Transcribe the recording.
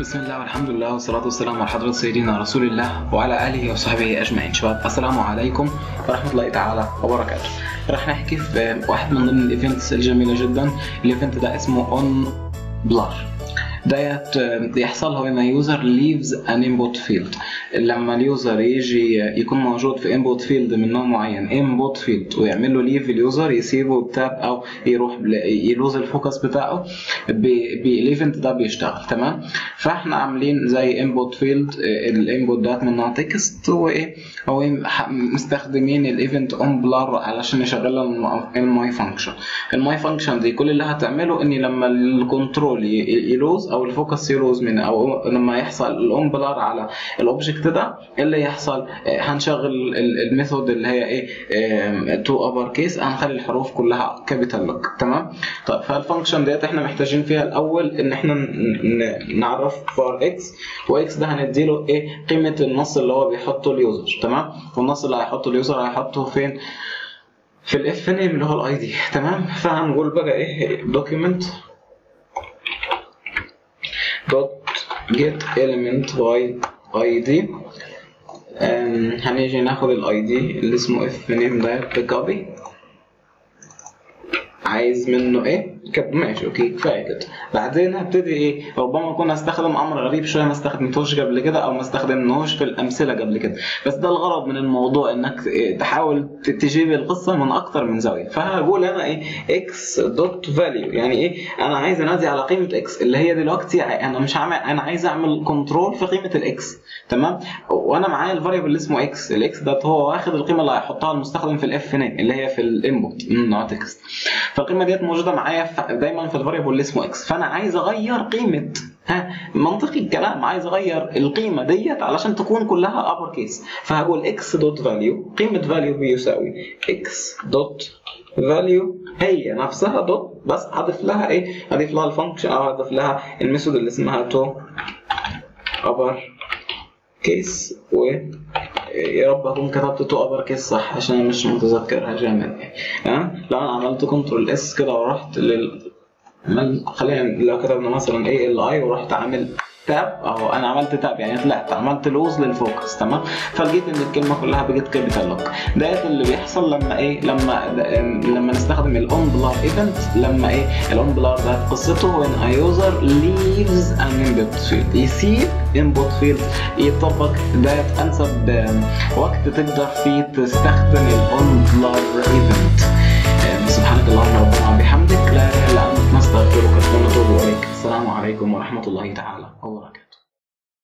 بسم الله والحمد لله والصلاة والسلام على حضرة سيدنا رسول الله وعلى آله وصحبه أجمعين شباب السلام عليكم ورحمة الله تعالى وبركاته رح نحكي في واحد من ضمن الايفنتس الجميلة جدا الايفنت ده اسمه اون بلار ديت يحصل له ان يوزر ليفز ان انبوت فيلد لما اليوزر يجي يكون موجود في انبوت فيلد من نوع معين انبوت فيلد ويعمل له ليف اليوزر يسيبه بتاب او يروح يلوز الفوكس بتاعه بالايفنت ده بيشتغل تمام فاحنا عاملين زي انبوت فيلد الانبوت ده من نوع تكست وايه هو مستخدمين الايفنت اون بلار علشان نشغل الماي فانكشن الماي فانكشن دي كل اللي هتعمله اني لما الكنترول يلوز او الفوكس يلوز من او لما يحصل الاون بلار على الاوبجكت ده اللي يحصل هنشغل الميثود اللي هي ايه تو ابر كيس هنخلي الحروف كلها كابيتال لوك تمام طيب فالفانكشن ديت احنا محتاجين فيها الاول ان احنا نعرف فار اكس واكس ده هنديله ايه قيمه النص اللي هو بيحطه اليوزر تمام والنص اللي هيحطه اليوزر هيحطه فين في الاف نيم اللي هو الاي دي تمام فهنقول بقى ايه دوكيمنت dot get element by id هنيجي ناخد الاي دي اللي اسمه اف نيم ده بكوبي عايز منه ايه كب ماشي اوكي كفايه كده بعدين هبتدي ايه ربما اكون استخدم امر غريب شويه ما استخدمتوش قبل كده او ما استخدمناهوش في الامثله قبل كده بس ده الغرض من الموضوع انك إيه تحاول تجيب القصه من اكتر من زاويه فهقول انا ايه اكس دوت فاليو يعني ايه انا عايز انادي على قيمه اكس اللي هي دلوقتي انا مش هعمل انا عايز اعمل كنترول في قيمه الاكس تمام وانا معايا الفاريبل اللي اسمه اكس الاكس ده هو واخد القيمه اللي هيحطها المستخدم في الاف نيم اللي هي في الانبوت من نوع تكست فالقيمه ديت موجوده معايا دايما في الفاريبل اللي اسمه اكس فانا عايز اغير قيمه ها منطقي الكلام عايز اغير القيمه ديت علشان تكون كلها ابر كيس فهقول اكس دوت فاليو قيمه فاليو بيساوي اكس دوت فاليو هي نفسها دوت بس هضيف لها ايه هضيف لها الفانكشن او هضيف لها الميثود اللي اسمها تو ابر كيس و يا رب اكون كتبت تو ابر كيس صح عشان مش متذكرها جامد ها لو انا عملت كنترول اس كده ورحت لل خلينا لو كتبنا مثلا اي ال اي ورحت عامل تاب اهو انا عملت تاب يعني طلعت عملت لوز للفوكس تمام فلقيت ان الكلمه كلها بقت كابيتال لوك ديت اللي بيحصل لما ايه لما لما نستخدم الاون بلار ايفنت لما ايه الاون بلار ده قصته وين ا يوزر ليفز ان انبوت فيلد يسيب انبوت فيلد يطبق ديت انسب وقت تقدر فيه تستخدم الاون بلار ايفنت سبحانك اللهم ربنا وبحمدك لا اله الا انت نستغفرك ونتوب اليك السلام عليكم ورحمه الله تعالى وبركاته